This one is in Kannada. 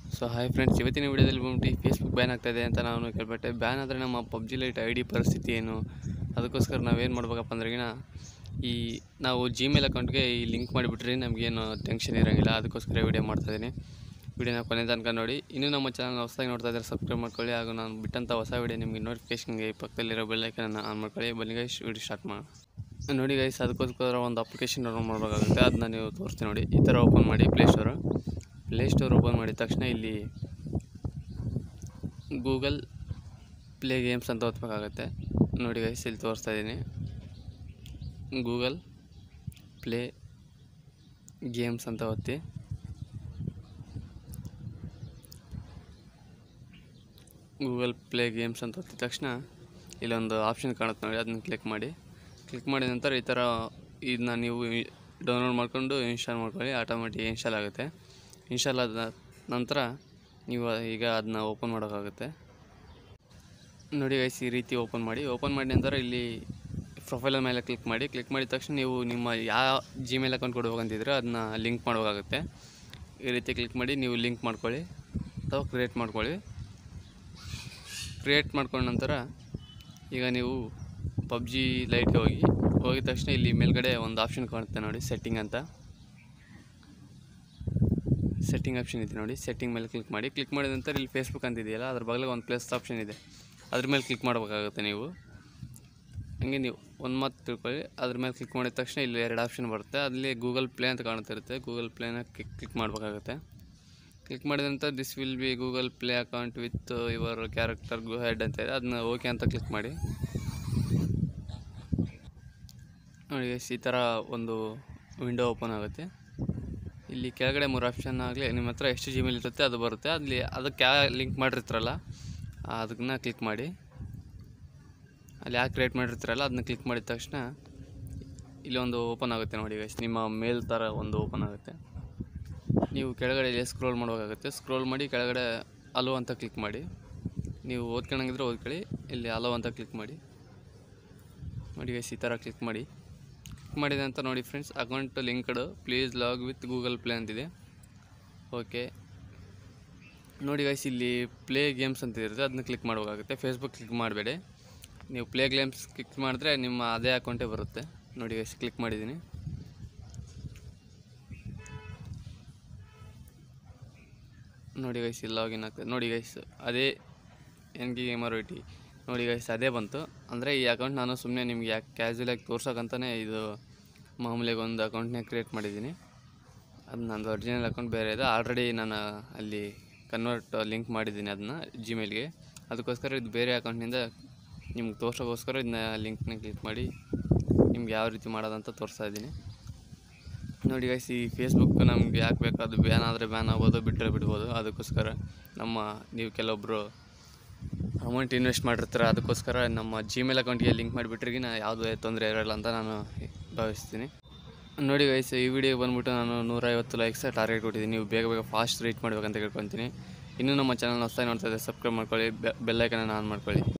ಸೊ ಹಾಯ್ ಫ್ರೆಂಡ್ಸ್ ಇವತ್ತಿನ ವಿಡಿಯೋದಲ್ಲಿ ಬಂದ್ಬಿಟ್ಟು ಫೇಸ್ಬುಕ್ ಬ್ಯಾನ್ ಆಗ್ತಾಯಿದೆ ಅಂತ ನಾನು ಕೇಳ್ಪಟ್ಟೆ ಬ್ಯಾನ್ ಆದರೆ ನಮ್ಮ ಪಬ್ಜಿ ಲೈಟ್ ಐ ಡಿ ಪರಿಸ್ಥಿತಿ ಏನು ಅದಕ್ಕೋಸ್ಕರ ನಾವೇನು ಮಾಡ್ಬೇಕಪ್ಪ ಅಂದ್ರೆಗಿನ ಈ ನಾವು ಜಿಮೇಲ್ ಅಕೌಂಟ್ಗೆ ಈ ಲಿಂಕ್ ಮಾಡಿಬಿಟ್ರೆ ನಮಗೇನು ಟೆನ್ಷನ್ ಇರೋಂಗಿಲ್ಲ ಅದಕ್ಕೋಸ್ಕರ ವಿಡಿಯೋ ಮಾಡ್ತಾಯಿದ್ದೀನಿ ವಿಡಿಯೋನ ಕೊನೆ ತನಕ ನೋಡಿ ಇನ್ನೂ ನಮ್ಮ ಚಾನಲ್ ಹೊಸದಾಗಿ ನೋಡ್ತಾ ಇದ್ದಾರೆ ಸಬ್ಸ್ಕ್ರೈಬ್ ಮಾಡ್ಕೊಳ್ಳಿ ಹಾಗೂ ನಾನು ಬಿಟ್ಟಂಥ ಹೊಸ ವಿಡಿಯೋ ನಿಮಗೆ ನೋಟಿಫಿಕೇಷನ್ಗೆ ಪಕ್ಕದಲ್ಲಿರೋ ಬೆಲ್ಲೈಕನ್ನ ಆನ್ ಮಾಡ್ಕೊಳ್ಳಿ ಬನ್ನಿ ಗೈಸ್ ವಿಡಿಯೋ ಸ್ಟಾರ್ಟ್ ಮಾಡೋಣ ನೋಡಿ ಗೈಸ್ ಅದಕ್ಕೋಸ್ಕರ ಒಂದು ಅಪ್ಲಿಕೇಶನ್ ಡೌನ್ಲೋಡ್ ಮಾಡಬೇಕಾಗುತ್ತೆ ಅದನ್ನ ನೀವು ತೋರಿಸ್ತೀನಿ ನೋಡಿ ಈ ಥರ ಓಪನ್ ಮಾಡಿ ಪ್ಲೇಸ್ಟೋರು ಪ್ಲೇಸ್ಟೋರ್ ಓಪನ್ ಮಾಡಿದ ತಕ್ಷಣ ಇಲ್ಲಿ ಗೂಗಲ್ ಪ್ಲೇ ಗೇಮ್ಸ್ ಅಂತ ಓದ್ಬೇಕಾಗತ್ತೆ ನೋಡಿ ಗೈಸ್ ಇಲ್ಲಿ ತೋರಿಸ್ತಾ ಇದ್ದೀನಿ ಗೂಗಲ್ ಪ್ಲೇ ಗೇಮ್ಸ್ ಅಂತ ಒತ್ತಿ ಗೂಗಲ್ ಪ್ಲೇ ಗೇಮ್ಸ್ ಅಂತ ಒತ್ತಿದ ತಕ್ಷಣ ಇಲ್ಲೊಂದು ಆಪ್ಷನ್ ಕಾಣುತ್ತೆ ನೋಡಿ ಅದನ್ನ ಕ್ಲಿಕ್ ಮಾಡಿ ಕ್ಲಿಕ್ ಮಾಡಿದ ನಂತರ ಈ ಥರ ಇದನ್ನ ನೀವು ಡೌನ್ಲೋಡ್ ಮಾಡ್ಕೊಂಡು ಇನ್ಸ್ಟಾಲ್ ಮಾಡ್ಕೊಳ್ಳಿ ಆಟೋಮೆಟಿಕ್ ಇನ್ಸ್ಟಾಲ್ ಆಗುತ್ತೆ ಇನ್ಸ್ಟಾಲ್ ಆದ ನಂತರ ನೀವು ಈಗ ಅದನ್ನ ಓಪನ್ ಮಾಡೋಕ್ಕಾಗುತ್ತೆ ನೋಡಿ ಗೈಸ್ ಈ ರೀತಿ ಓಪನ್ ಮಾಡಿ ಓಪನ್ ಮಾಡಿದ ನಂತರ ಇಲ್ಲಿ ಪ್ರೊಫೈಲ್ ಮೇಲೆ ಕ್ಲಿಕ್ ಮಾಡಿ ಕ್ಲಿಕ್ ಮಾಡಿದ ತಕ್ಷಣ ನೀವು ನಿಮ್ಮ ಯಾವ ಜಿಮೇಲ್ ಅಕೌಂಟ್ ಕೊಡ್ಬೇಕಂತಿದ್ರೆ ಅದನ್ನ ಲಿಂಕ್ ಮಾಡಬೇಕಾಗುತ್ತೆ ಈ ರೀತಿ ಕ್ಲಿಕ್ ಮಾಡಿ ನೀವು ಲಿಂಕ್ ಮಾಡ್ಕೊಳ್ಳಿ ಅಥವಾ ಕ್ರಿಯೇಟ್ ಮಾಡ್ಕೊಳ್ಳಿ ಕ್ರಿಯೇಟ್ ಮಾಡ್ಕೊಂಡ ನಂತರ ಈಗ ನೀವು ಪಬ್ಜಿ ಲೈಟ್ಗೆ ಹೋಗಿ ಹೋಗಿದ ತಕ್ಷಣ ಇಲ್ಲಿ ಮೇಲ್ಗಡೆ ಒಂದು ಆಪ್ಷನ್ ಕಾಣುತ್ತೆ ನೋಡಿ ಸೆಟ್ಟಿಂಗ್ ಅಂತ ಸೆಟ್ಟಿಂಗ್ ಆಪ್ಷನ್ ಇದೆ ನೋಡಿ ಸೆಟ್ಟಿಂಗ್ ಮೇಲೆ ಕ್ಲಿಕ್ ಮಾಡಿ ಕ್ಲಿಕ್ ಮಾಡಿದ ನಂತರ ಇಲ್ಲಿ ಫೇಸ್ಬುಕ್ ಅಂತ ಇದೆಯಲ್ಲ ಅದ್ರ ಬಗಲಿಗೆ ಒಂದು ಪ್ಲಸ್ ಆಪ್ಷನ್ ಇದೆ ಅದ್ರ ಮೇಲೆ ಕ್ಲಿಕ್ ಮಾಡಬೇಕಾಗುತ್ತೆ ನೀವು ಹಂಗೆ ನೀವು ಒಂದು ಮಾತು ತಿಳ್ಕೊಳ್ಳಿ ಅದ್ರ ಮೇಲೆ ಕ್ಲಿಕ್ ಮಾಡಿದ ತಕ್ಷಣ ಇಲ್ಲಿ ಎರಡು ಆಪ್ಷನ್ ಬರುತ್ತೆ ಅಲ್ಲಿ ಗೂಗಲ್ ಪ್ಲೇ ಅಂತ ಕಾಣ್ತಿರುತ್ತೆ ಗೂಗಲ್ ಪ್ಲೇನ ಕ್ಲಿಕ್ ಕ್ಲಿಕ್ ಮಾಡಬೇಕಾಗುತ್ತೆ ಕ್ಲಿಕ್ ಮಾಡಿದ ನಂತರ this will be Google Play account with your character go head ಅಂತ ಇದೆ ಅದನ್ನ ಓಕೆ ಅಂತ ಕ್ಲಿಕ್ ಮಾಡಿ ನೋಡಿ guys, ಈ ಥರ ಒಂದು ವಿಂಡೋ ಓಪನ್ ಆಗುತ್ತೆ ಇಲ್ಲಿ ಕೆಳಗಡೆ ಮೂರು ಆಪ್ಷನ್ ಆಗಲಿ ನಿಮ್ಮ ಹತ್ರ ಎಷ್ಟು ಜಿಮೇಲ್ ಇರುತ್ತೆ ಅದು ಬರುತ್ತೆ ಅಲ್ಲಿ ಅದಕ್ಕೆ ಯಾವ ಲಿಂಕ್ ಮಾಡಿರ್ತಾರಲ್ಲ ಅದನ್ನ ಕ್ಲಿಕ್ ಮಾಡಿ ಅಲ್ಲಿ ಯಾಕೆ ಕ್ರಿಯೇಟ್ ಮಾಡಿರ್ತಾರಲ್ಲ ಅದನ್ನ ಕ್ಲಿಕ್ ಮಾಡಿದ ತಕ್ಷಣ ಇಲ್ಲಿ ಒಂದು ಓಪನ್ ಆಗುತ್ತೆ ನೋಡಿ ಗೈಸ್ ನಿಮ್ಮ ಮೇಲ್ ಥರ ಒಂದು ಓಪನ್ ಆಗುತ್ತೆ ನೀವು ಕೆಳಗಡೆ ಇಲ್ಲಿ ಸ್ಕ್ರೋಲ್ ಮಾಡಬೇಕಾಗುತ್ತೆ ಸ್ಕ್ರೋಲ್ ಮಾಡಿ ಕೆಳಗಡೆ ಅಲೋ ಅಂತ ಕ್ಲಿಕ್ ಮಾಡಿ ನೀವು ಓದ್ಕೊಳಂಗಿದ್ರೆ ಓದ್ಕೊಳ್ಳಿ ಇಲ್ಲಿ ಅಲೋ ಅಂತ ಕ್ಲಿಕ್ ಮಾಡಿ ನೋಡಿ ಗೈಸ್ ಈ ಥರ ಕ್ಲಿಕ್ ಮಾಡಿ ಕ್ಲಿಕ್ ಮಾಡಿದೆ ಅಂತ ನೋಡಿ friends account linked please log with Google Play ಅಂತಿದೆ ಓಕೆ ನೋಡಿ ಗೈಸ್ ಇಲ್ಲಿ ಪ್ಲೇ ಗೇಮ್ಸ್ ಅಂತ ಇರುತ್ತೆ ಅದನ್ನ ಕ್ಲಿಕ್ ಮಾಡಬೇಕಾಗುತ್ತೆ ಫೇಸ್ಬುಕ್ ಕ್ಲಿಕ್ ಮಾಡಬೇಡಿ ನೀವು ಪ್ಲೇ ಗೇಮ್ಸ್ ಕ್ಲಿಕ್ ಮಾಡಿದ್ರೆ ನಿಮ್ಮ ಅದೇ ಅಕೌಂಟೇ ಬರುತ್ತೆ ನೋಡಿ ಗೈಸ್ ಕ್ಲಿಕ್ ಮಾಡಿದ್ದೀನಿ ನೋಡಿ ಗೈಸ್ ಇಲ್ಲಿ ಲಾಗಿನ್ ಆಗ್ತದೆ ನೋಡಿ ಗೈಸ್ ಅದೇ ಎನ್ ಗಿ ಗೇಮರ್ ಟಿ ನೋಡಿ ಗೈಸ್ ಅದೇ ಬಂತು ಅಂದರೆ ಈ ಅಕೌಂಟ್ ನಾನು ಸುಮ್ಮನೆ ನಿಮ್ಗೆ ಯಾಕೆ ಕ್ಯಾಶುವಲಾಗಿ ತೋರ್ಸೋಕ್ಕಂತಲೇ ಇದು ಮಾಮೂಲಿಗೆ ಒಂದು ಅಕೌಂಟ್ನೇ ಕ್ರಿಯೇಟ್ ಮಾಡಿದ್ದೀನಿ ಅದು ನಂದು ಒರಿಜಿನಲ್ ಅಕೌಂಟ್ ಬೇರೆ ಇದೆ ಆಲ್ರೆಡಿ ನಾನು ಅಲ್ಲಿ ಕನ್ವರ್ಟ್ ಲಿಂಕ್ ಮಾಡಿದ್ದೀನಿ ಅದನ್ನ ಜಿಮೇಲ್ಗೆ ಅದಕ್ಕೋಸ್ಕರ ಇದು ಬೇರೆ ಅಕೌಂಟ್ನಿಂದ ನಿಮ್ಗೆ ತೋರ್ಸೋಕ್ಕೋಸ್ಕರ ಇದನ್ನ ಲಿಂಕ್ನ ಕ್ಲಿಕ್ ಮಾಡಿ ನಿಮ್ಗೆ ಯಾವ ರೀತಿ ಮಾಡೋದಂತ ತೋರಿಸ್ತಾ ಇದ್ದೀನಿ ನೋಡಿ ಗೈಸ್ ಈ ಫೇಸ್ಬುಕ್ ನಮ್ಗೆ ಯಾಕೆ ಬೇಕು ಅದು ಬ್ಯಾನ್ ಆದರೆ ಬ್ಯಾನ್ ಆಗ್ಬೋದು ಬಿಟ್ಟರೆ ಬಿಡ್ಬೋದು ಅದಕ್ಕೋಸ್ಕರ ನಮ್ಮ ನೀವು ಕೆಲವೊಬ್ಬರು ಅಮೌಂಟ್ ಇನ್ವೆಸ್ಟ್ ಮಾಡಿರ್ತಾರೆ ಅದಕ್ಕೋಸ್ಕರ ನಮ್ಮ ಜಿಮೇಲ್ ಅಕೌಂಟ್ಗೆ ಲಿಂಕ್ ಮಾಡಿಬಿಟ್ರಿಗೆ ನಾ ಯಾವುದೇ ತೊಂದರೆ ಇರೋಲ್ಲ ಅಂತ ನಾನು ಭಾವಿಸ್ತೀನಿ ನೋಡಿ ಗೈಸ್ ಈ ವಿಡಿಯೋ ಬಂದ್ಬಿಟ್ಟು ನಾನು ನೂರೈವತ್ತು ಲೈಕ್ಸ್ ಟಾರ್ಗೆಟ್ ಕೊಟ್ಟಿದ್ದೀನಿ ನೀವು ಬೇಗ ಬೇಗ ಫಾಸ್ಟ್ ರೀಚ್ ಮಾಡ್ಬೇಕಂತ ಕೇಳ್ಕೊತೀನಿ ಇನ್ನೂ ನಮ್ಮ ಚಾನಲ್ನ ಹೊಸದಾಗಿ ನೋಡ್ತಾ ಇದ್ದರೆ ಸಬ್ಸ್ಕ್ರೈಬ್ ಮಾಡ್ಕೊಳ್ಳಿ ಬೆಲ್ಲೈಕನ್ನ ಆನ್ ಮಾಡ್ಕೊಳ್ಳಿ